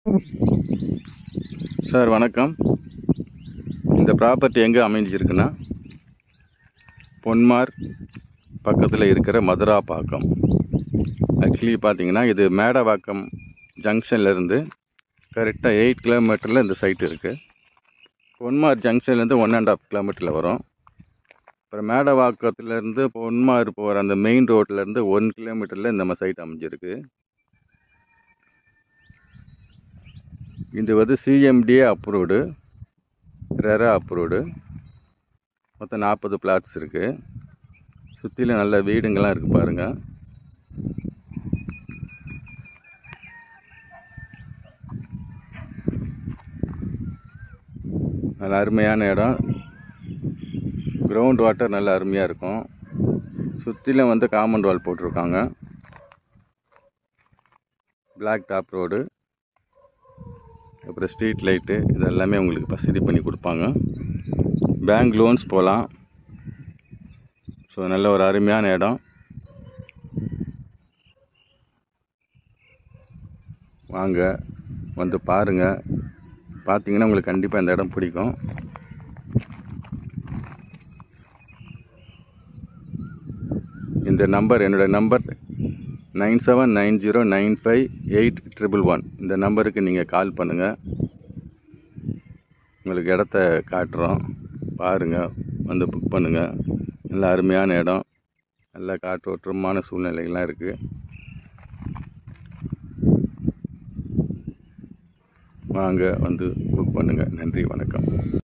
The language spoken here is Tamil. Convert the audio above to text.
சார் வணக்கம் இந்த ப்ராப்பர்ட்டி எங்கே அமைஞ்சிருக்குன்னா பொன்மார் பக்கத்தில் இருக்கிற மதுராப்பாக்கம் ஆக்சுவலி பார்த்தீங்கன்னா இது மேடவாக்கம் ஜங்ஷன்லேருந்து கரெக்டாக எயிட் கிலோமீட்டரில் இந்த சைட் இருக்குது பொன்மார் ஜங்ஷன்லேருந்து ஒன் அண்ட் ஆஃப் கிலோமீட்டரில் வரும் அப்புறம் மேடவாக்கத்துலேருந்து பொன்மார் போகிற அந்த மெயின் ரோட்லேருந்து ஒன் கிலோமீட்டரில் இந்த நம்ம சைட் அமைஞ்சிருக்கு இது வந்து சிஎம்டிஏ அப்ரூவ்டு ரெரா அப்ரூவ்டு மொத்தம் நாற்பது பிளாட்ஸ் இருக்குது சுற்றிலும் நல்ல வீடுங்கள்லாம் இருக்குது பாருங்கள் நல்ல அருமையான இடம் கிரவுண்ட் வாட்டர் நல்ல அருமையாக இருக்கும் சுற்றிலும் வந்து காம்பவுண்ட் வால் போட்டிருக்காங்க பிளாக் டாப் ரோடு அப்புறம் ஸ்ட்ரீட் லைட்டு இது எல்லாமே உங்களுக்கு வசதி பண்ணி கொடுப்பாங்க பேங்க் லோன்ஸ் போகலாம் ஸோ நல்ல ஒரு அருமையான இடம் வாங்க வந்து பாருங்கள் பார்த்தீங்கன்னா உங்களுக்கு கண்டிப்பாக இந்த இடம் பிடிக்கும் இந்த நம்பர் என்னோடய number nine seven nine zero nine five eight triple one இந்த நம்பருக்கு நீங்கள் கால் பண்ணுங்கள் உங்களுக்கு இடத்த காட்டுறோம் பாருங்கள் வந்து புக் பண்ணுங்கள் நல்ல அருமையான இடம் நல்ல காற்றோட்டமான சூழ்நிலைகள்லாம் இருக்குது வாங்க வந்து புக் பண்ணுங்கள் நன்றி வணக்கம்